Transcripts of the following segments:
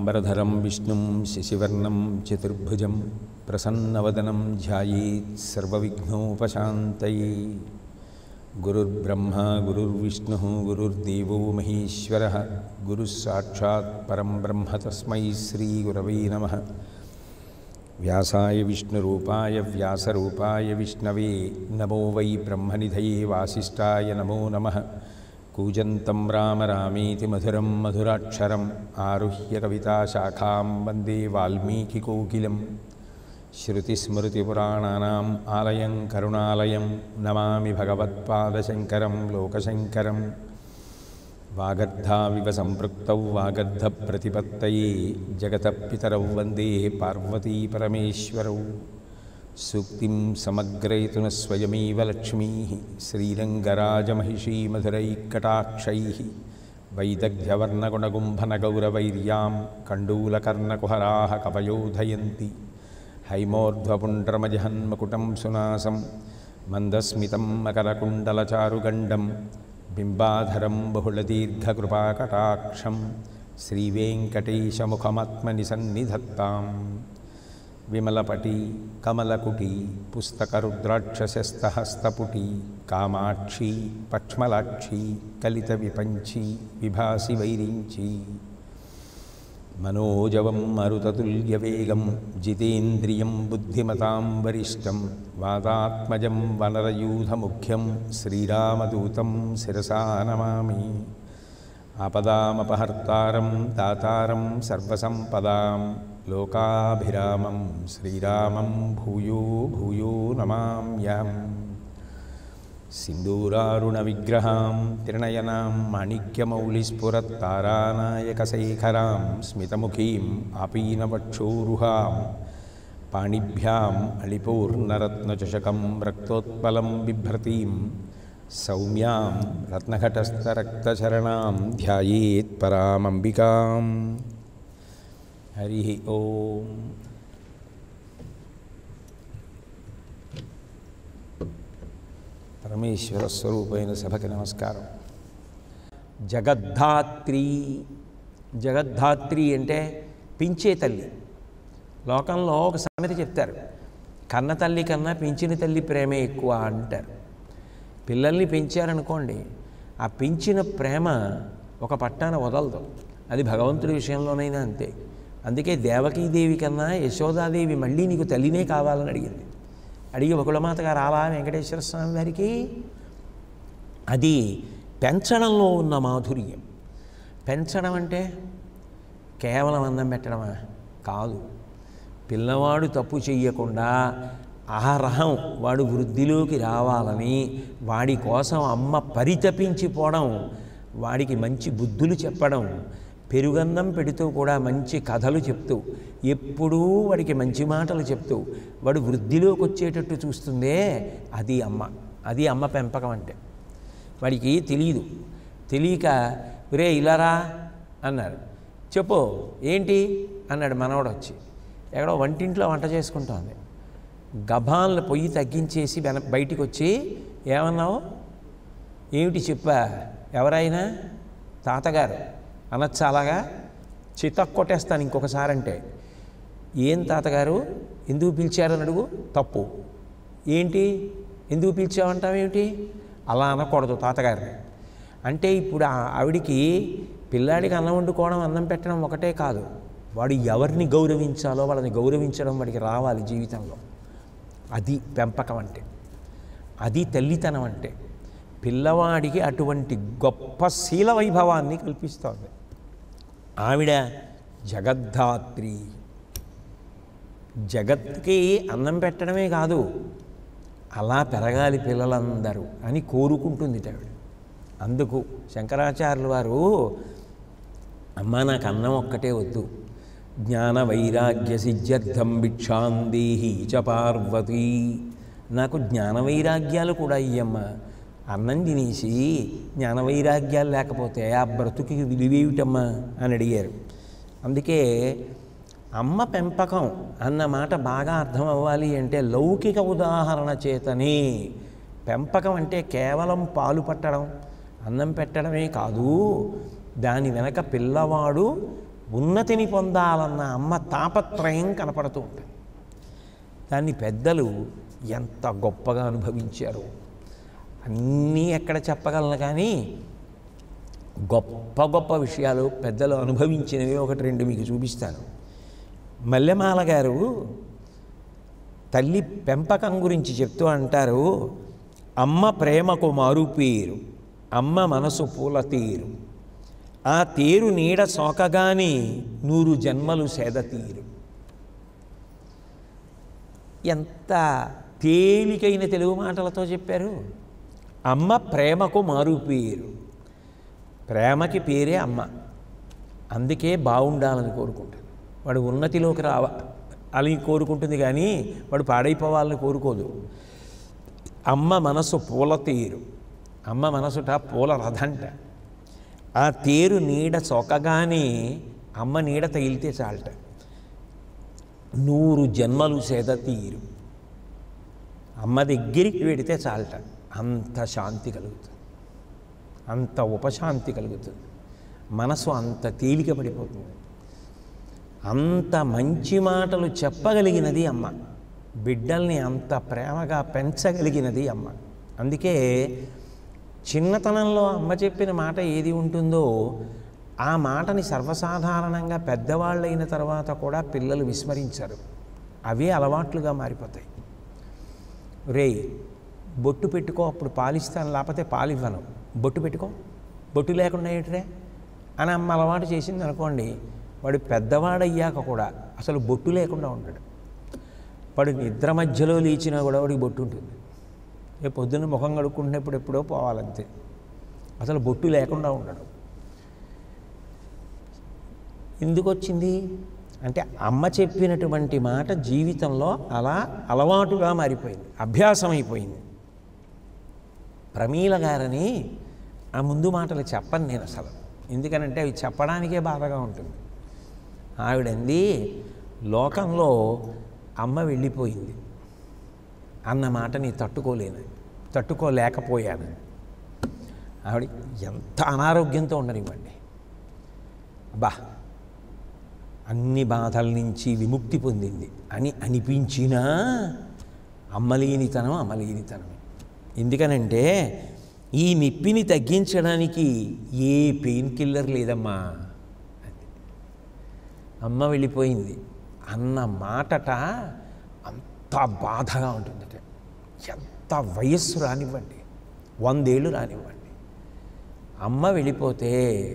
शुक्लाम्बरधरं विष्णुं शशिवर्णं चतुर्भुजं प्रसन्नवदनं ध्यायेत् सर्वविघ्नोपशान्तये गुरुर्ब्रह्मा गुरुर्विष्णुः गुरुर्देवो महेश्वरः गुरुः साक्षात् परं ब्रह्म तस्मै श्रीगुरवे नमः व्यासाय विष्णुरूपाय व्यासरूपाय विष्णवे नमो वै ब्रह्मनिधये वासिष्ठाय नमो नमः कूजन्तं राम रामेति मधुरं मधुराक्षरम् आरुह्य कविताशाखां वन्दे वाल्मीकिकोकिलं श्रुतिस्मृतिपुराणानाम् आलयं करुणालयं नमामि भगवत्पादशङ्करं लोकशङ्करं वागर्धाविव सम्पृक्तौ वागर्धप्रतिपत्तये जगतः पितरौ वन्दे पार्वतीपरमेश्वरौ सूक्तिं समग्रयतु न स्वयमेव लक्ष्मीः श्रीरङ्गराजमहिषीमधुरैकटाक्षैः वैदग्ध्यवर्णगुणगुम्भनगौरवैर्यां कण्डूलकर्णकुहराः कवयोधयन्ति हैमोर्ध्वपुण्ड्रमजहन्मकुटं सुनासं मन्दस्मितं मकरकुण्डलचारुगण्डं बिम्बाधरं बहुलदीर्घकृपाकटाक्षं श्रीवेङ्कटेशमुखमात्मनि सन्निधत्ताम् విమలపటి కమలకుటి పుస్తకరుద్రాక్షసస్తహస్తపుటి కామాక్షి పక్ష్మలాక్షి కలిత విపంచి విభాసి వైరించి మనోజవం మరుతతుల్యవేగం జితేంద్రియం బుద్ధిమతాం వరిష్టం వాదాత్మజం వనరయూధముఖ్యం శ్రీరామదూతం శిరసా నమామి ఆపదామపహర్తారం దాతారం సర్వసంపదాం లోకాభిరామం శ్రీరామం భూయో భూయో నమామ్యం सिन्दूरारुणविग्रहां त्रिणयनां माणिक्यमौलिस्फुरत्तारानायकशेखरां स्मितमुखीम् आपीनवक्षोरुहां पाणिभ्याम् अलिपूर्णरत्नचषकं रक्तोत्पलं बिभ्रतीं सौम्यां रत्नघटस्थरक्तचरणां ध्यायेत् परामम्बिकाम् हरिः ओम् పరమేశ్వర స్వరూపైన సభకి నమస్కారం జగద్ధాత్రి జగద్ధాత్రి అంటే పించే తల్లి లోకంలో ఒక సామెత చెప్తారు కన్న తల్లి కన్నా పెంచిన తల్లి ప్రేమే ఎక్కువ అంటారు పిల్లల్ని పెంచారనుకోండి ఆ పెంచిన ప్రేమ ఒక పట్టాన వదలదు అది భగవంతుడి విషయంలోనైనా అంతే అందుకే దేవకీదేవి కన్నా యశోదాదేవి మళ్ళీ నీకు తల్లినే కావాలని అడిగింది అడిగి బకుళమాత గారు రావా వెంకటేశ్వర స్వామి వారికి అది పెంచడంలో ఉన్న మాధుర్యం పెంచడం అంటే కేవలం అన్నం పెట్టడమా కాదు పిల్లవాడు తప్పు చెయ్యకుండా ఆరహం వాడు వృద్ధిలోకి రావాలని వాడి కోసం అమ్మ పరితపించిపోవడం వాడికి మంచి బుద్ధులు చెప్పడం పెరుగన్నం పెడుతూ కూడా మంచి కథలు చెప్తూ ఎప్పుడూ వాడికి మంచి మాటలు చెప్తూ వాడు వృద్ధిలోకి వచ్చేటట్టు చూస్తుందే అది అమ్మ అది అమ్మ పెంపకం అంటే వాడికి తెలియదు తెలియక రే ఇలారా అన్నారు చెప్పు ఏంటి అన్నాడు మనవడు వచ్చి ఎక్కడో వంటింట్లో వంట చేసుకుంటోంది గభాన్ల పొయ్యి తగ్గించేసి వెన బయటికి వచ్చి ఏమన్నావు ఏమిటి చెప్పా ఎవరైనా తాతగారు అనొచ్చు అలాగా చితక్ కొట్టేస్తాను ఇంకొకసారి అంటే ఏం తాతగారు ఎందుకు పిలిచారని అడుగు తప్పు ఏంటి ఎందుకు పిలిచావంటావేమిటి అలా అనకూడదు తాతగారిని అంటే ఇప్పుడు ఆ- ఆవిడికి పిల్లాడికి అన్నం వండుకోవడం అన్నం పెట్టడం ఒకటే కాదు వాడు ఎవరిని గౌరవించాలో వాళ్ళని గౌరవించడం వాడికి రావాలి జీవితంలో అది పెంపకం అంటే అది తల్లితనం అంటే పిల్లవాడికి అటువంటి గొప్ప శీల వైభవాన్ని కల్పిస్తోంది ఆవిడ జగద్ధాత్రి జగత్కి అన్నం పెట్టడమే కాదు అలా పెరగాలి పిల్లలందరూ అని కోరుకుంటుంది ఆవిడ అందుకు శంకరాచార్యులు వారు అమ్మ నాకు అన్నం ఒక్కటే వద్దు జ్ఞాన వైరాగ్య సిద్ధ్యర్థం భిక్షాందేహి చ పార్వతీ నాకు జ్ఞాన వైరాగ్యాలు కూడా ఇయ్యమ్మ అన్నం తినేసి జ్ఞాన వైరాగ్యాలు లేకపోతే ఆ బ్రతుకి విలువేమిటమ్మా అని అడిగారు అందుకే అమ్మ పెంపకం అన్న మాట బాగా అర్థం అవ్వాలి అంటే లౌకిక ఉదాహరణ చేతనే పెంపకం అంటే కేవలం పాలు పట్టడం అన్నం పెట్టడమే కాదు దాని వెనక పిల్లవాడు ఉన్నతిని పొందాలన్న అమ్మ తాపత్రయం కనపడుతూ ఉంటుంది దాన్ని పెద్దలు ఎంత గొప్పగా అనుభవించారు అన్నీ ఎక్కడ చెప్పగలను కానీ గొప్ప గొప్ప విషయాలు పెద్దలు అనుభవించినవి ఒకటి రెండు మీకు చూపిస్తాను మల్లెమాల గారు తల్లి పెంపకం గురించి చెప్తూ అంటారు అమ్మ ప్రేమకు మారు పేరు అమ్మ మనసు పూల తీరు ఆ తేరు నీడ సోకగాని నూరు జన్మలు సేద తీరు ఎంత తేలికైన తెలుగు మాటలతో చెప్పారు అమ్మ ప్రేమకు మారు పేరు ప్రేమకి పేరే అమ్మ అందుకే బాగుండాలని కోరుకుంటాను వాడు ఉన్నతిలోకి రావ అని కోరుకుంటుంది కానీ వాడు పాడైపోవాలని కోరుకోదు అమ్మ మనసు పూల తీరు అమ్మ మనసుట పూల రథంట ఆ తేరు నీడ సొకగానే అమ్మ నీడ తగిలితే చాలట నూరు జన్మలు సేద తీరు అమ్మ దగ్గరికి వెడితే చాలట అంత శాంతి కలుగుతుంది అంత ఉపశాంతి కలుగుతుంది మనసు అంత తేలిక పడిపోతుంది అంత మంచి మాటలు చెప్పగలిగినది అమ్మ బిడ్డల్ని అంత ప్రేమగా పెంచగలిగినది అమ్మ అందుకే చిన్నతనంలో అమ్మ చెప్పిన మాట ఏది ఉంటుందో ఆ మాటని సర్వసాధారణంగా పెద్దవాళ్ళైన తర్వాత కూడా పిల్లలు విస్మరించరు అవే అలవాట్లుగా మారిపోతాయి రే బొట్టు పెట్టుకో అప్పుడు పాలిస్తాను లేకపోతే పాలివ్వను బొట్టు పెట్టుకో బొట్టు లేకుండా ఏంటరే అని అమ్మ అలవాటు చేసింది అనుకోండి వాడు పెద్దవాడయ్యాక కూడా అసలు బొట్టు లేకుండా ఉంటాడు వాడు నిద్ర మధ్యలో లేచినా కూడా వాడికి బొట్టు ఉంటుంది ఏ పొద్దున్న ముఖం కడుక్కుంటున్నప్పుడు ఎప్పుడో పోవాలంతే అసలు బొట్టు లేకుండా ఉండడు ఎందుకు వచ్చింది అంటే అమ్మ చెప్పినటువంటి మాట జీవితంలో అలా అలవాటుగా మారిపోయింది అభ్యాసం అయిపోయింది ప్రమీల గారని ఆ ముందు మాటలు చెప్పను నేను అసలు ఎందుకనంటే అవి చెప్పడానికే బాధగా ఉంటుంది ఆవిడంది లోకంలో అమ్మ వెళ్ళిపోయింది అన్న మాటని తట్టుకోలేను తట్టుకోలేకపోయాను ఆవిడ ఎంత అనారోగ్యంతో ఉండనివ్వండి బా అన్ని బాధల నుంచి విముక్తి పొందింది అని అనిపించినా అమ్మలేనితనం అమ్మలేనితనమే ఎందుకనంటే ఈ నొప్పిని తగ్గించడానికి ఏ పెయిన్ కిల్లర్ లేదమ్మా అంది. అమ్మ వెళ్ళిపోయింది అన్న మాటట అంత బాధగా ఉంటుందట ఎంత వయస్సు రానివ్వండి వందేళ్ళు రానివ్వండి అమ్మ వెళ్ళిపోతే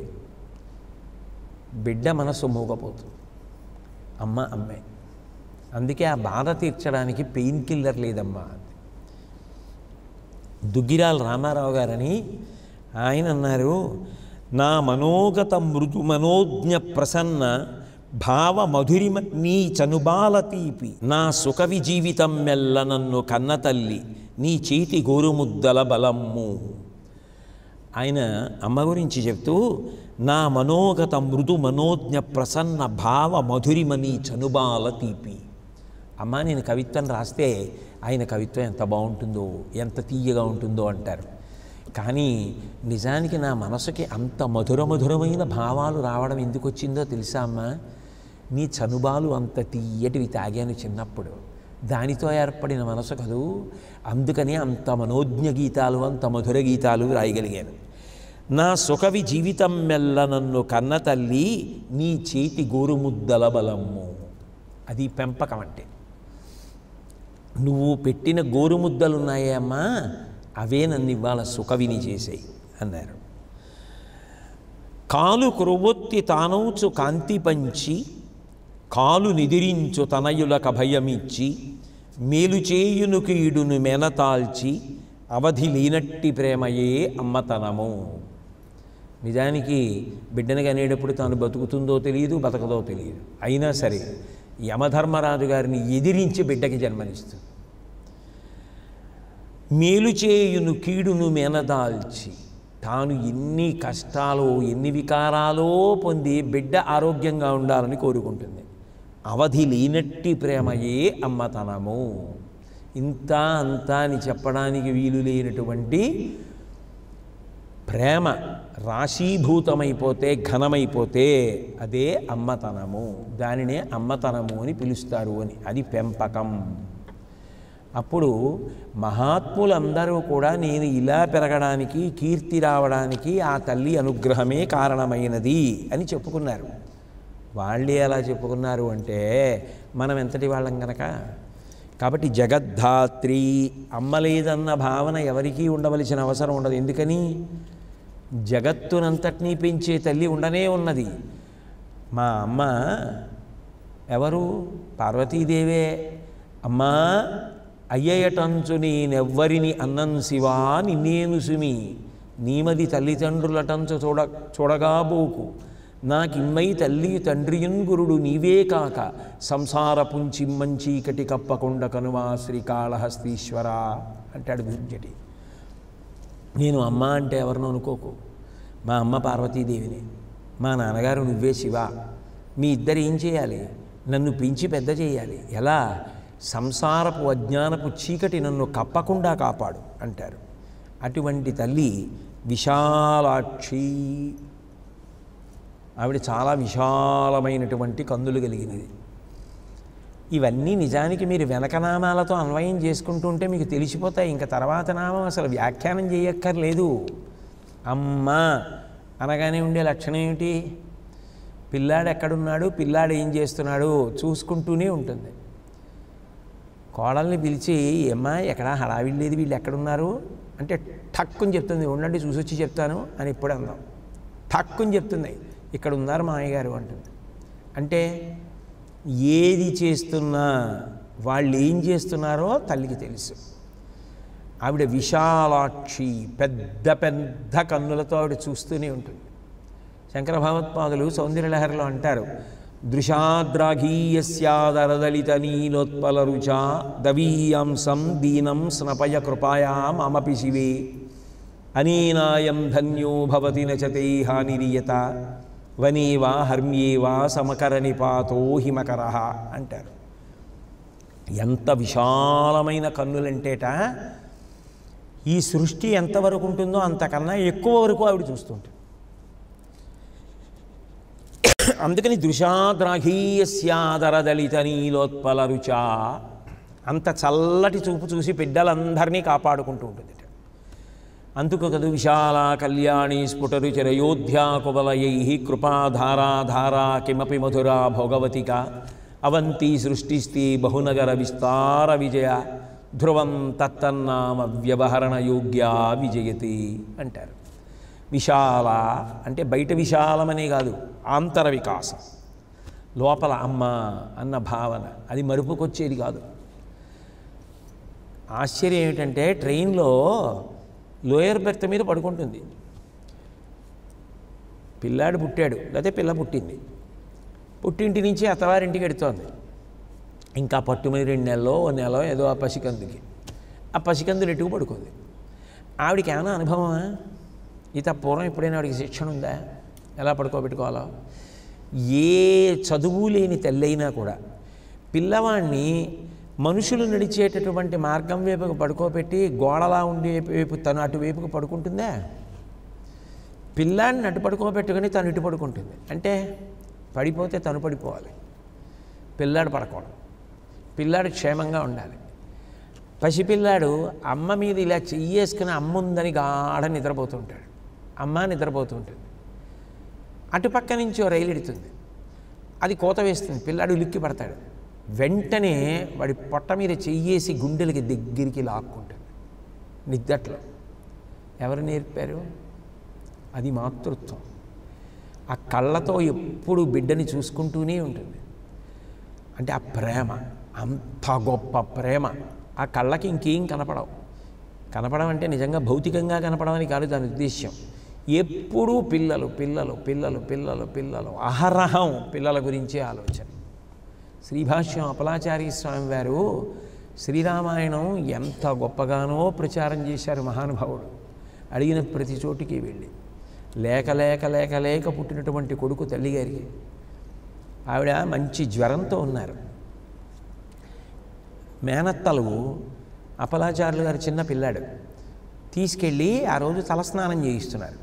బిడ్డ మనసు మూగపోతుంది అమ్మ అమ్మే అందుకే ఆ బాధ తీర్చడానికి పెయిన్ కిల్లర్ లేదమ్మా అంది. దుగ్గిరాల రామారావు గారని ఆయన అన్నారు నా మనోగత మృదు మనోజ్ఞ ప్రసన్న భావ మధురిమ నీ చనుబాల తీపి నా సుఖవి జీవితం మెల్ల నన్ను కన్న తల్లి నీ చేతి గోరుముద్దల బలమ్ము ఆయన అమ్మ గురించి చెప్తూ నా మనోగత మృదు మనోజ్ఞ ప్రసన్న భావ మధురిమని చనుబాల తీపి అమ్మ నేను కవిత్వం రాస్తే ఆయన కవిత్వం ఎంత బాగుంటుందో ఎంత తీయగా ఉంటుందో అంటారు కానీ నిజానికి నా మనసుకి అంత మధుర మధురమైన భావాలు రావడం ఎందుకు వచ్చిందో తెలుసా అమ్మా నీ చనుబాలు అంత తీయటివి తాగాను చిన్నప్పుడు దానితో ఏర్పడిన మనసు కదూ అందుకని అంత మనోజ్ఞ గీతాలు అంత మధుర గీతాలు రాయగలిగాను నా సుఖవి జీవితం మెల్ల నన్ను కన్న తల్లి నీ చేతి గోరుముద్దల బలమ్ము అది పెంపకం అంటే నువ్వు పెట్టిన గోరుముద్దలున్నాయే అమ్మా అవే నన్ను ఇవాళ సుఖవిని చేసాయి అన్నారు కాలు క్రొవ్వొత్తి తానౌచు కాంతి పంచి కాలు నిదిరించు తనయులకు భయమిచ్చి మేలు చేయును కీడును మెనతాల్చి అవధి లేనట్టి ప్రేమయే అమ్మతనము నిజానికి బిడ్డని కనేటప్పుడు తాను బతుకుతుందో తెలియదు బతకదో తెలియదు అయినా సరే యమధర్మరాజు గారిని ఎదిరించి బిడ్డకి జన్మనిస్తుంది మేలు చేయును కీడును మెనదాల్చి తాను ఎన్ని కష్టాలు ఎన్ని వికారాలో పొంది బిడ్డ ఆరోగ్యంగా ఉండాలని కోరుకుంటుంది అవధి లేనట్టి ప్రేమయే అమ్మతనము ఇంత అంతా అని చెప్పడానికి వీలు లేనటువంటి ప్రేమ రాశీభూతమైపోతే ఘనమైపోతే అదే అమ్మతనము దానినే అమ్మతనము అని పిలుస్తారు అని అది పెంపకం అప్పుడు మహాత్ములందరూ కూడా నేను ఇలా పెరగడానికి కీర్తి రావడానికి ఆ తల్లి అనుగ్రహమే కారణమైనది అని చెప్పుకున్నారు వాళ్ళే ఎలా చెప్పుకున్నారు అంటే మనం ఎంతటి వాళ్ళం గనక కాబట్టి జగద్ధాత్రి అమ్మ లేదన్న భావన ఎవరికీ ఉండవలసిన అవసరం ఉండదు ఎందుకని జగత్తునంతటినీ పెంచే తల్లి ఉండనే ఉన్నది మా అమ్మ ఎవరు పార్వతీదేవే అమ్మా అయ్యయటంచు నేనెవ్వరిని అన్నం శివా నిన్నేను సుమి నీమది తల్లిదండ్రులటంచు చూడ చూడగాబోకు నాకిమ్మై తల్లి తండ్రియున్ గురుడు నీవే కాక సంసార పుంచిమ్మంచీకటి కప్పకొండ కనుమా శ్రీకాళహస్తీశ్వర అంటాడు గుంజటి నేను అమ్మ అంటే ఎవరినో అనుకోకు మా అమ్మ పార్వతీదేవిని మా నాన్నగారు నువ్వే శివ మీ ఇద్దరు ఏం చేయాలి నన్ను పెంచి పెద్ద చేయాలి ఎలా సంసారపు అజ్ఞానపు చీకటి నన్ను కప్పకుండా కాపాడు అంటారు అటువంటి తల్లి విశాలాక్షి ఆవిడ చాలా విశాలమైనటువంటి కందులు కలిగినది ఇవన్నీ నిజానికి మీరు వెనక నామాలతో అన్వయం చేసుకుంటూ ఉంటే మీకు తెలిసిపోతాయి ఇంకా తర్వాత నామం అసలు వ్యాఖ్యానం చేయక్కర్లేదు అమ్మ అనగానే ఉండే లక్షణం ఏమిటి పిల్లాడు ఎక్కడున్నాడు పిల్లాడు ఏం చేస్తున్నాడు చూసుకుంటూనే ఉంటుంది కోడల్ని పిలిచి ఏమ్మా ఎక్కడ హడావిడి లేదు వీళ్ళు ఎక్కడున్నారు అంటే ఠక్కుని చెప్తుంది ఉండండి చూసొచ్చి చెప్తాను అని ఇప్పుడు అందాం ఠక్కుని చెప్తుంది ఇక్కడ ఉన్నారు మా అయ్యగారు అంటుంది అంటే ఏది చేస్తున్నా వాళ్ళు ఏం చేస్తున్నారో తల్లికి తెలుసు ఆవిడ విశాలాక్షి పెద్ద పెద్ద కన్నులతో ఆవిడ చూస్తూనే ఉంటుంది శంకర భగవత్పాదులు సౌందర్యలహరిలో అంటారు దృశాద్రాఘీయస్యాదరదలిత నీలోత్పల రుచా దవీయాంసం దీనం స్నపయ కృపాయా మమపి శివే అనీనాయం ధన్యో భవతి నచతే హానిరియత వనేవా హర్మ్యేవా సమకర నిపాతో హిమకర అంటారు ఎంత విశాలమైన కన్నులంటేట ఈ సృష్టి ఎంతవరకు ఉంటుందో అంతకన్నా ఎక్కువ వరకు ఆవిడ చూస్తుంటుంది అందుకని దృశాద్రాఘీయస్యాదరదలిత నీలోత్పల రుచా అంత చల్లటి చూపు చూసి బిడ్డలందరినీ కాపాడుకుంటూ ఉంటుంది అందుకు కదు విశాల కళ్యాణి స్ఫుటరుచరయోధ్యా కువలయై కృపాధారాధారా కిమపి మధురా భోగవతిక అవంతి సృష్టిస్తి బహునగర విస్తార విజయ ధ్రువం తత్తన్నామ వ్యవహరణ యోగ్యా విజయతి అంటారు విశాల అంటే బయట విశాలమనే కాదు ఆంతర వికాసం లోపల అమ్మ అన్న భావన అది మరుపుకొచ్చేది కాదు ఆశ్చర్యం ఏమిటంటే ట్రైన్లో లోయర్ బెర్త్ మీద పడుకుంటుంది పిల్లాడు పుట్టాడు లేకపోతే పిల్ల పుట్టింది పుట్టింటి నుంచి అత్తవారింటికి ఎడుతోంది ఇంకా పట్టుమని రెండు నెలలో ఓ నెల ఏదో ఆ పసికందుకి ఆ పసికందులు ఎటుకు పడుకుంది ఆవిడకి ఏమైనా అనుభవమా ఇత పూర్వం ఎప్పుడైనా ఆవిడకి శిక్షణ ఉందా ఎలా పడుకోబెట్టుకోవాలో ఏ చదువు లేని తల్లైనా కూడా పిల్లవాడిని మనుషులు నడిచేటటువంటి మార్గం వైపుకు పడుకోబెట్టి గోడలా ఉండే వైపు తను అటువైపుకు పడుకుంటుందా పిల్లాడిని అటు పడుకోబెట్టుకొని తను ఇటు పడుకుంటుంది అంటే పడిపోతే తను పడిపోవాలి పిల్లాడు పడకూడదు పిల్లాడు క్షేమంగా ఉండాలి పసిపిల్లాడు అమ్మ మీద ఇలా చెయ్యేసుకుని అమ్మ ఉందని గాఢ నిద్రపోతుంటాడు అమ్మ నిద్రపోతుంటుంది అటుపక్క నుంచి ఓ రైలు ఎడుతుంది అది కోత వేస్తుంది పిల్లాడు ఉలిక్కి పడతాడు వెంటనే వాడి పొట్ట మీద చెయ్యేసి గుండెలకి దగ్గరికి లాక్కుంటుంది నిద్దట్లో ఎవరు నేర్పారు అది మాతృత్వం ఆ కళ్ళతో ఎప్పుడు బిడ్డని చూసుకుంటూనే ఉంటుంది అంటే ఆ ప్రేమ అంత గొప్ప ప్రేమ ఆ కళ్ళకి ఇంకేం కనపడవు కనపడం అంటే నిజంగా భౌతికంగా కనపడమని కాదు దాని ఉద్దేశ్యం ఎప్పుడూ పిల్లలు పిల్లలు పిల్లలు పిల్లలు పిల్లలు అహరహం పిల్లల గురించే ఆలోచన శ్రీభాష్యం అపలాచార్య స్వామి వారు శ్రీరామాయణం ఎంత గొప్పగానో ప్రచారం చేశారు మహానుభావుడు అడిగిన ప్రతి చోటికి వెళ్ళి లేక లేక లేక లేక పుట్టినటువంటి కొడుకు తల్లిగారికి ఆవిడ మంచి జ్వరంతో ఉన్నారు మేనత్తలు అపలాచారులు గారు చిన్న పిల్లాడు తీసుకెళ్ళి ఆ రోజు తలస్నానం చేయిస్తున్నారు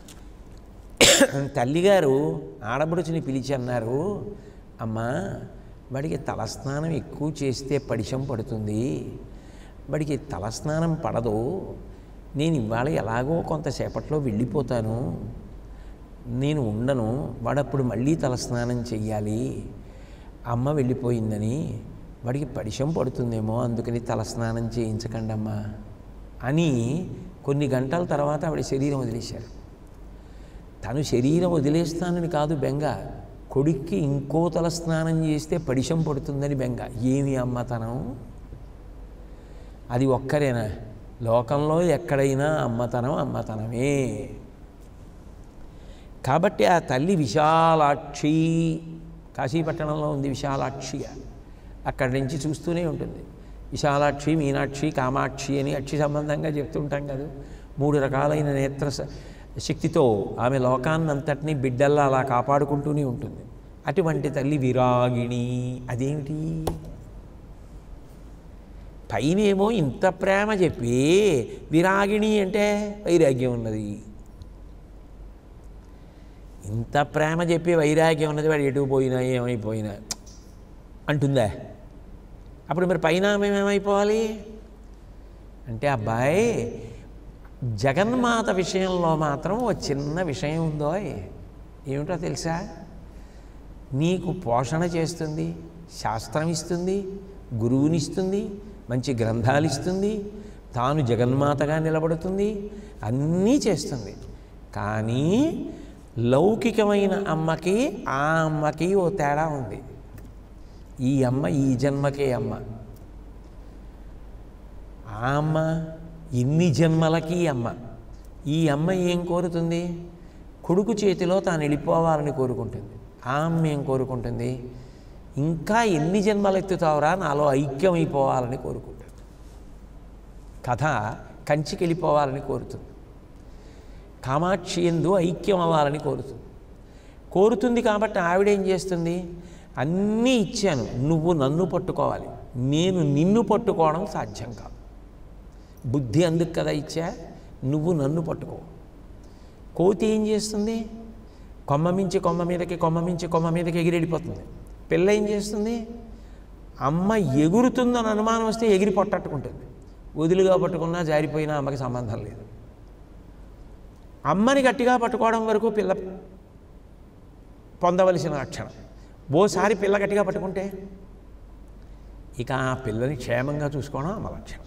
తల్లిగారు ఆడబడుచుని పిలిచి అన్నారు అమ్మా వాడికి తలస్నానం ఎక్కువ చేస్తే పడిశం పడుతుంది వాడికి తలస్నానం పడదు నేను ఇవాళ ఎలాగో కొంతసేపట్లో వెళ్ళిపోతాను నేను ఉండను వాడప్పుడు మళ్ళీ తలస్నానం చెయ్యాలి అమ్మ వెళ్ళిపోయిందని వాడికి పడిశం పడుతుందేమో అందుకని తలస్నానం చేయించకండి అమ్మా అని కొన్ని గంటల తర్వాత ఆవిడ శరీరం వదిలేశారు తను శరీరం వదిలేస్తానని కాదు బెంగ కొడుక్కి ఇంకో తల స్నానం చేస్తే పడిశం పడుతుందని బెంగ ఏమి అమ్మతనం అది ఒక్కరేనా లోకంలో ఎక్కడైనా అమ్మతనం అమ్మతనమే కాబట్టి ఆ తల్లి విశాలాక్షి కాశీపట్టణంలో ఉంది విశాలాక్షిగా అక్కడి నుంచి చూస్తూనే ఉంటుంది విశాలాక్షి మీనాక్షి కామాక్షి అని అక్షి సంబంధంగా చెప్తుంటాం కదా మూడు రకాలైన నేత్ర స- శక్తితో ఆమె లోకాన్నంతటినీ బిడ్డల్లా అలా కాపాడుకుంటూనే ఉంటుంది అటువంటి తల్లి విరాగిణి అదేమిటి పైనేమో ఇంత ప్రేమ చెప్పి విరాగిణి అంటే వైరాగ్యం ఉన్నది ఇంత ప్రేమ చెప్పి వైరాగ్యం ఉన్నది వాడు ఎటు పోయినా ఏమైపోయినా అంటుందా అప్పుడు మరి పైన మేము ఏమైపోవాలి అంటే అబ్బాయి జగన్మాత విషయంలో మాత్రం ఓ చిన్న విషయం ఉందో ఏమిటో తెలుసా నీకు పోషణ చేస్తుంది శాస్త్రం ఇస్తుంది గురువునిస్తుంది మంచి గ్రంథాలు ఇస్తుంది తాను జగన్మాతగా నిలబడుతుంది అన్నీ చేస్తుంది కానీ లౌకికమైన అమ్మకి ఆ అమ్మకి ఓ తేడా ఉంది ఈ అమ్మ ఈ జన్మకే అమ్మ ఆ అమ్మ ఎన్ని జన్మలకి అమ్మ ఈ అమ్మ ఏం కోరుతుంది కొడుకు చేతిలో తాను వెళ్ళిపోవాలని కోరుకుంటుంది ఆ అమ్మ ఏం కోరుకుంటుంది ఇంకా ఎన్ని జన్మలు ఎత్తుతావురా నాలో ఐక్యమైపోవాలని కోరుకుంటుంది కథ కంచికి వెళ్ళిపోవాలని కోరుతుంది కామాక్షి ఎందు ఐక్యం అవ్వాలని కోరుతుంది కోరుతుంది కాబట్టి ఆవిడేం చేస్తుంది అన్నీ ఇచ్చాను నువ్వు నన్ను పట్టుకోవాలి నేను నిన్ను పట్టుకోవడం సాధ్యం కాదు బుద్ధి అందుకు కదా ఇచ్చా నువ్వు నన్ను పట్టుకో కోతి ఏం చేస్తుంది కొమ్మ మించి కొమ్మ మీదకి కొమ్మ మించి కొమ్మ మీదకి ఎగిరెడిపోతుంది పిల్ల ఏం చేస్తుంది అమ్మ ఎగురుతుందని అనుమానం వస్తే ఎగిరి పొట్టట్టుకుంటుంది వదులుగా పట్టుకున్నా జారిపోయినా అమ్మకి సంబంధం లేదు అమ్మని గట్టిగా పట్టుకోవడం వరకు పిల్ల పొందవలసిన లక్షణం ఓసారి పిల్ల గట్టిగా పట్టుకుంటే ఇక ఆ పిల్లని క్షేమంగా చూసుకోవడం అమ్మ లక్షణం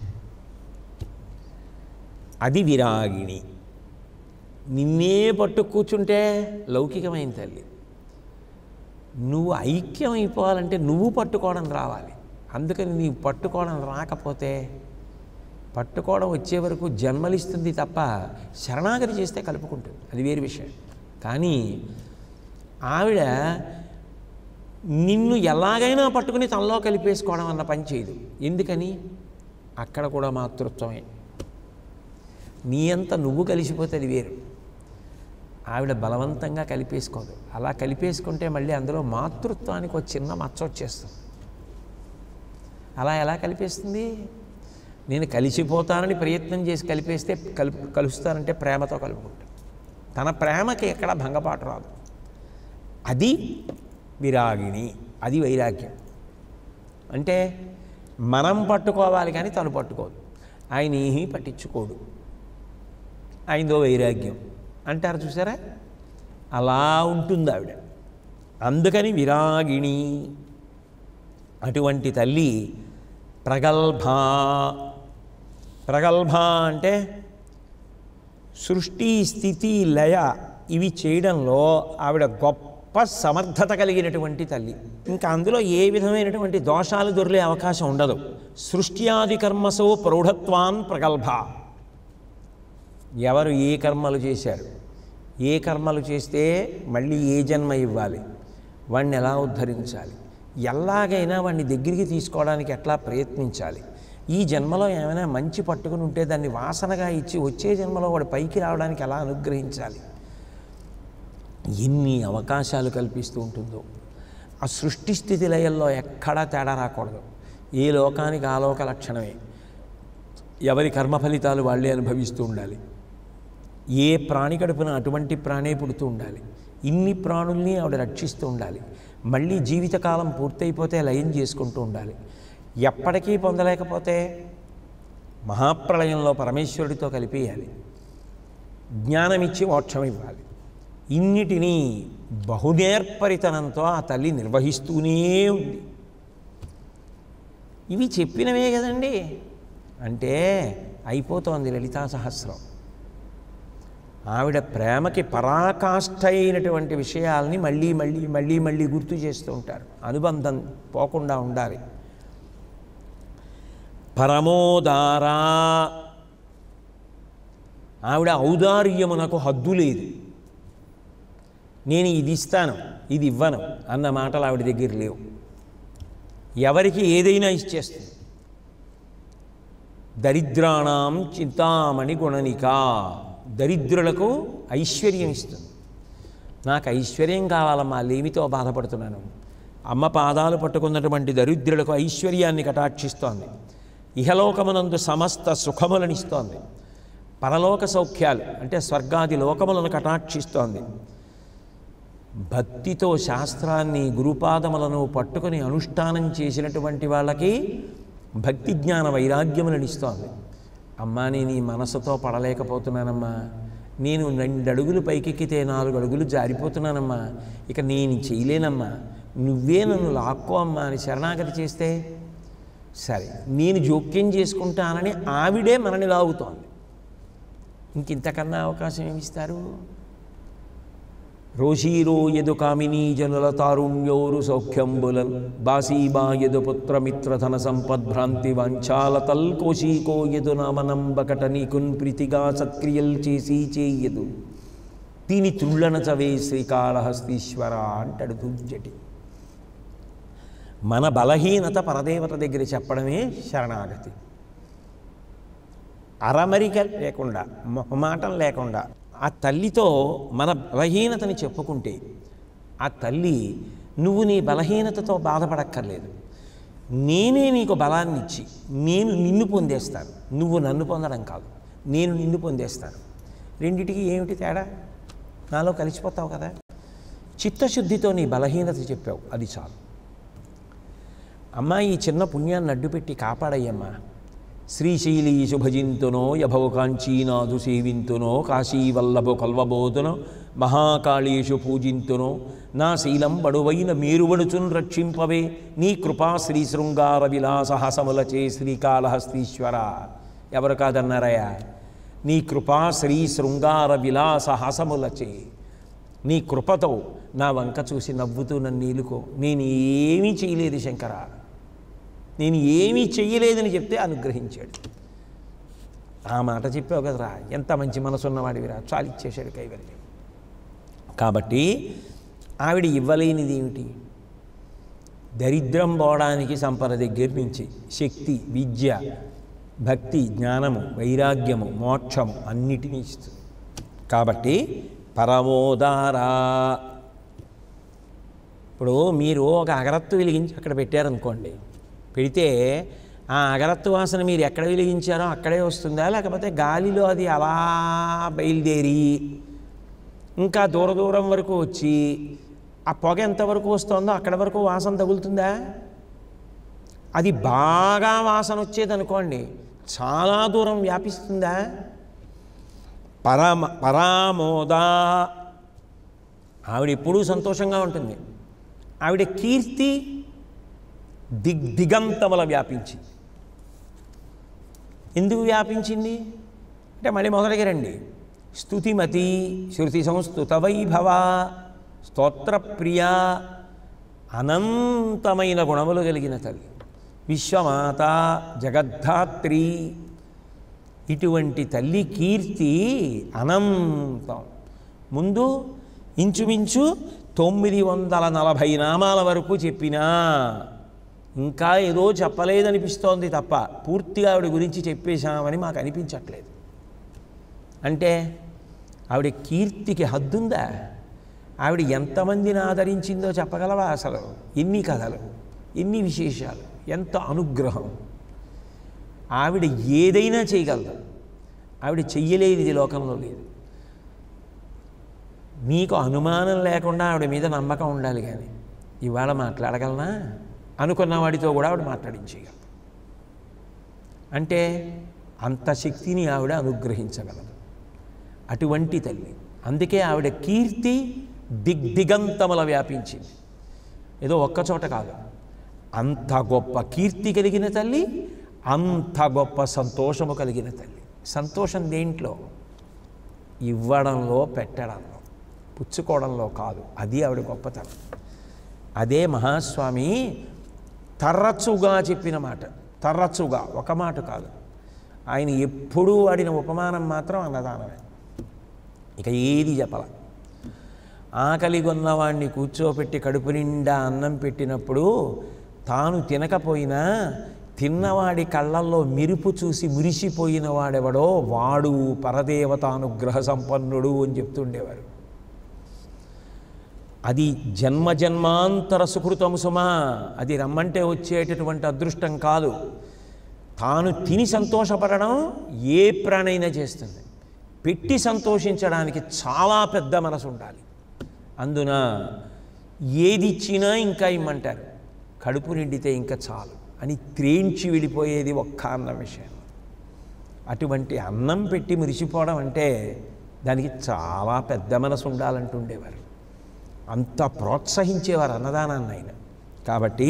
అది విరాగిణి నిన్నే పట్టు కూర్చుంటే లౌకికమైన తల్లి నువ్వు ఐక్యం అయిపోవాలంటే నువ్వు పట్టుకోవడం రావాలి అందుకని నీ పట్టుకోవడం రాకపోతే పట్టుకోవడం వచ్చే వరకు జన్మలిస్తుంది తప్ప శరణాగతి చేస్తే కలుపుకుంటుంది అది వేరు విషయం కానీ ఆవిడ నిన్ను ఎలాగైనా పట్టుకుని తనలో కలిపేసుకోవడం అన్న పని చేయదు ఎందుకని అక్కడ కూడా మాతృత్వమే నీ అంత నువ్వు కలిసిపోతే అది వేరు ఆవిడ బలవంతంగా కలిపేసుకోదు అలా కలిపేసుకుంటే మళ్ళీ అందులో మాతృత్వానికి ఒక చిన్న మచ్చ వచ్చేస్తుంది అలా ఎలా కలిపేస్తుంది నేను కలిసిపోతానని ప్రయత్నం చేసి కలిపేస్తే కలుపు కలుస్తానంటే ప్రేమతో కలుపుకుంటా తన ప్రేమకి ఎక్కడ భంగపాటు రాదు అది విరాగిణి అది వైరాగ్యం అంటే మనం పట్టుకోవాలి కానీ తను పట్టుకోదు ఆయన ఏమీ పట్టించుకోడు ఆయనదో వైరాగ్యం అంటారు చూసారా అలా ఉంటుంది ఆవిడ అందుకని విరాగిణి అటువంటి తల్లి ప్రగల్భ ప్రగల్భ అంటే సృష్టి స్థితి లయ ఇవి చేయడంలో ఆవిడ గొప్ప సమర్థత కలిగినటువంటి తల్లి ఇంకా అందులో ఏ విధమైనటువంటి దోషాలు దొరికే అవకాశం ఉండదు సృష్ట్యాది కర్మసో ప్రౌఢత్వాన్ ప్రగల్భ ఎవరు ఏ కర్మలు చేశారు ఏ కర్మలు చేస్తే మళ్ళీ ఏ జన్మ ఇవ్వాలి వాడిని ఎలా ఉద్ధరించాలి ఎలాగైనా వాడిని దగ్గరికి తీసుకోవడానికి ఎట్లా ప్రయత్నించాలి ఈ జన్మలో ఏమైనా మంచి పట్టుకుని ఉంటే దాన్ని వాసనగా ఇచ్చి వచ్చే జన్మలో వాడు పైకి రావడానికి ఎలా అనుగ్రహించాలి ఎన్ని అవకాశాలు కల్పిస్తూ ఉంటుందో ఆ సృష్టి స్థితి లయల్లో ఎక్కడా తేడా రాకూడదు ఏ లోకానికి ఆలోక లక్షణమే ఎవరి కర్మ ఫలితాలు వాళ్ళే అనుభవిస్తూ ఉండాలి ఏ ప్రాణి కడుపున అటువంటి ప్రాణే పుడుతూ ఉండాలి ఇన్ని ప్రాణుల్ని ఆవిడ రక్షిస్తూ ఉండాలి మళ్ళీ జీవితకాలం పూర్తయిపోతే లయం చేసుకుంటూ ఉండాలి ఎప్పటికీ పొందలేకపోతే మహాప్రళయంలో పరమేశ్వరుడితో కలిపేయాలి జ్ఞానమిచ్చి మోక్షం ఇవ్వాలి ఇన్నిటినీ బహునేర్పరితనంతో ఆ తల్లి నిర్వహిస్తూనే ఉంది ఇవి చెప్పినవే కదండి అంటే అయిపోతోంది లలితా సహస్రం ఆవిడ ప్రేమకి పరాకాష్ఠ అయినటువంటి విషయాల్ని మళ్ళీ మళ్ళీ మళ్ళీ మళ్ళీ గుర్తు చేస్తూ ఉంటారు అనుబంధం పోకుండా ఉండాలి పరమోదారా ఆవిడ ఔదార్యమునకు హద్దు లేదు నేను ఇది ఇస్తాను ఇది ఇవ్వను అన్న మాటలు ఆవిడ దగ్గర లేవు ఎవరికి ఏదైనా ఇచ్చేస్తుంది దరిద్రాణం చింతామణి గుణనిక దరిద్రులకు ఐశ్వర్యం ఇస్తుంది నాకు ఐశ్వర్యం కావాలమ్మా లేమితో బాధపడుతున్నాను అమ్మ పాదాలు పట్టుకున్నటువంటి దరిద్రులకు ఐశ్వర్యాన్ని కటాక్షిస్తోంది ఇహలోకమునందు సమస్త సుఖములనిస్తోంది పరలోక సౌఖ్యాలు అంటే స్వర్గాది లోకములను కటాక్షిస్తోంది భక్తితో శాస్త్రాన్ని గురుపాదములను పట్టుకొని అనుష్ఠానం చేసినటువంటి వాళ్ళకి భక్తి జ్ఞాన వైరాగ్యములను ఇస్తోంది అమ్మా నేను ఈ మనసుతో పడలేకపోతున్నానమ్మా నేను రెండు అడుగులు పైకెక్కితే నాలుగు అడుగులు జారిపోతున్నానమ్మా ఇక నేను చేయలేనమ్మా నువ్వే నన్ను లాక్కో అమ్మా అని శరణాగతి చేస్తే సరే నేను జోక్యం చేసుకుంటానని ఆవిడే మనని లాగుతోంది ఇంకింతకన్నా అవకాశం ఏమిస్తారు రోషీరో యదు కామినీ జనుల తారుణ్యోరు సౌఖ్యంబులన్ బాసీబా యదు పుత్రమిత్రధన సంపద్భ్రాంతి వాంఛాలతల్ కోశీకో యదు నామనంబకట నీకున్ ప్రీతిగా సత్క్రియల్ చేసి చేయదు దీని తుళ్ళన చవే శ్రీకాళహస్తీశ్వర అంటాడు దుర్జటి మన బలహీనత పరదేవత దగ్గర చెప్పడమే శరణాగతి అరమరిక లేకుండా మొహమాటం లేకుండా ఆ తల్లితో మన బలహీనతని చెప్పుకుంటే ఆ తల్లి నువ్వు నీ బలహీనతతో బాధపడక్కర్లేదు నేనే నీకు బలాన్ని ఇచ్చి నేను నిన్ను పొందేస్తాను నువ్వు నన్ను పొందడం కాదు నేను నిన్ను పొందేస్తాను రెండిటికి ఏమిటి తేడా నాలో కలిసిపోతావు కదా చిత్తశుద్ధితో నీ బలహీనత చెప్పావు అది చాలు అమ్మా ఈ చిన్న పుణ్యాన్ని అడ్డుపెట్టి కాపాడయ్యమ్మా శ్రీశైలీషు భజింతునో యభవ కాంచీనాథు సేవింతునో కాశీవల్లభు కల్వబోతునో మహాకాళీషు పూజింతునో నా శీలం బడువైన మేరువడుచున్ రక్షింపవే నీ కృపా శ్రీ శృంగార విలాసహసములచే శ్రీకాళహస్తీశ్వర ఎవరు కాదన్నారయ్యా నీ కృపా శ్రీ శృంగార విలాసహాసములచే నీ కృపతో నా వంక చూసి నవ్వుతూ నన్ను నీలుకో నేను ఏమీ చేయలేదు శంకర నేను ఏమీ చెయ్యలేదని చెప్తే అనుగ్రహించాడు ఆ మాట చెప్పావు కదరా ఎంత మంచి మనసు ఉన్నవాడివిరా చాలిచ్చేశాడు కైవల్యం కాబట్టి ఆవిడ ఇవ్వలేనిది ఏమిటి దరిద్రం పోవడానికి సంపద దగ్గర నుంచి శక్తి విద్య భక్తి జ్ఞానము వైరాగ్యము మోక్షము అన్నిటినీ ఇస్తుంది కాబట్టి పరమోదారా ఇప్పుడు మీరు ఒక అగరత్తు వెలిగించి అక్కడ పెట్టారనుకోండి పెడితే ఆ అగరత్తు వాసన మీరు ఎక్కడ వెలిగించారో అక్కడే వస్తుందా లేకపోతే గాలిలో అది అలా బయలుదేరి ఇంకా దూర దూరం వరకు వచ్చి ఆ పొగ ఎంతవరకు వస్తుందో అక్కడ వరకు వాసన తగులుతుందా అది బాగా వాసన వచ్చేదనుకోండి చాలా దూరం వ్యాపిస్తుందా పరమ పరామోదా ఆవిడ ఎప్పుడూ సంతోషంగా ఉంటుంది ఆవిడ కీర్తి దిగ్ దిగంతముల వ్యాపించి ఎందుకు వ్యాపించింది అంటే మళ్ళీ మొదటికి రండి స్తుతిమతి శృతి సంస్థుత వైభవ స్తోత్రప్రియ అనంతమైన గుణములు కలిగిన తల్లి విశ్వమాత జగద్ధాత్రి ఇటువంటి తల్లి కీర్తి అనంతం ముందు ఇంచుమించు తొమ్మిది వందల నలభై నామాల వరకు చెప్పినా ఇంకా ఏదో చెప్పలేదనిపిస్తోంది తప్ప పూర్తిగా ఆవిడ గురించి చెప్పేశామని మాకు అనిపించట్లేదు అంటే ఆవిడ కీర్తికి హద్దుందా ఆవిడ ఎంతమందిని ఆదరించిందో చెప్పగలవా అసలు ఎన్ని కథలు ఎన్ని విశేషాలు ఎంత అనుగ్రహం ఆవిడ ఏదైనా చేయగలదు ఆవిడ చెయ్యలేనిది లోకంలో లేదు నీకు అనుమానం లేకుండా ఆవిడ మీద నమ్మకం ఉండాలి కానీ ఇవాళ మాట్లాడగలనా అనుకున్న వాడితో కూడా ఆవిడ మాట్లాడించేయగలదు అంటే అంత శక్తిని ఆవిడ అనుగ్రహించగలదు అటువంటి తల్లి అందుకే ఆవిడ కీర్తి దిగ్దిగంతముల వ్యాపించింది ఏదో ఒక్కచోట కాదు అంత గొప్ప కీర్తి కలిగిన తల్లి అంత గొప్ప సంతోషము కలిగిన తల్లి సంతోషం దేంట్లో ఇవ్వడంలో పెట్టడంలో పుచ్చుకోవడంలో కాదు అది ఆవిడ గొప్పతనం అదే మహాస్వామి తరచుగా చెప్పిన మాట తరచుగా ఒక మాట కాదు ఆయన ఎప్పుడూ వాడిన ఉపమానం మాత్రం అన్నదానమే ఇక ఏది చెప్పాల ఆకలి కొన్నవాడిని కూర్చోపెట్టి కడుపు నిండా అన్నం పెట్టినప్పుడు తాను తినకపోయినా తిన్నవాడి కళ్ళల్లో మెరుపు చూసి మురిసిపోయిన వాడెవడో వాడు పరదేవతానుగ్రహ సంపన్నుడు అని చెప్తుండేవారు అది జన్మ జన్మాంతర సుకృతము సుమా అది రమ్మంటే వచ్చేటటువంటి అదృష్టం కాదు తాను తిని సంతోషపడడం ఏ ప్రాణైనా చేస్తుంది పెట్టి సంతోషించడానికి చాలా పెద్ద మనసు ఉండాలి అందున ఏది ఇచ్చినా ఇంకా ఇమ్మంటారు కడుపు నిండితే ఇంకా చాలు అని త్రేంచి వెళ్ళిపోయేది ఒక్క అన్న విషయం అటువంటి అన్నం పెట్టి మురిసిపోవడం అంటే దానికి చాలా పెద్ద మనసు ఉండాలంటుండేవారు అంత ప్రోత్సహించేవారు అన్నదానాన్ని ఆయన కాబట్టి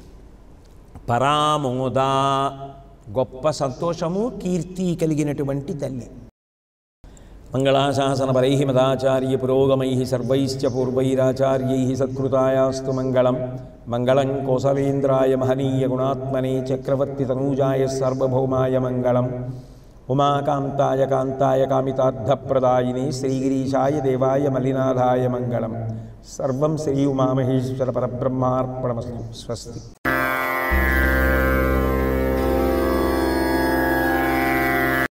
పరామోద గొప్ప సంతోషము కీర్తి కలిగినటువంటి తల్లి మంగళాశాసనపరై మదాచార్య పురోగమై సర్వైశ్చ పూర్వైరాచార్యై సత్కృతాయాస్తు మంగళం మంగళం కోసలేంద్రాయ మహనీయ గుణాత్మనే చక్రవర్తి తనూజాయ సార్వభౌమాయ మంగళం ఉమాకాంతాయ కాంతాయ కామితార్థప్రదాయిని శ్రీగిరీశాయ దేవాయ మలినాథాయ మంగళం సర్వం శ్రీ ఉమామహేశ్వర పరబ్రహ్మార్పణమస్తు స్వస్తి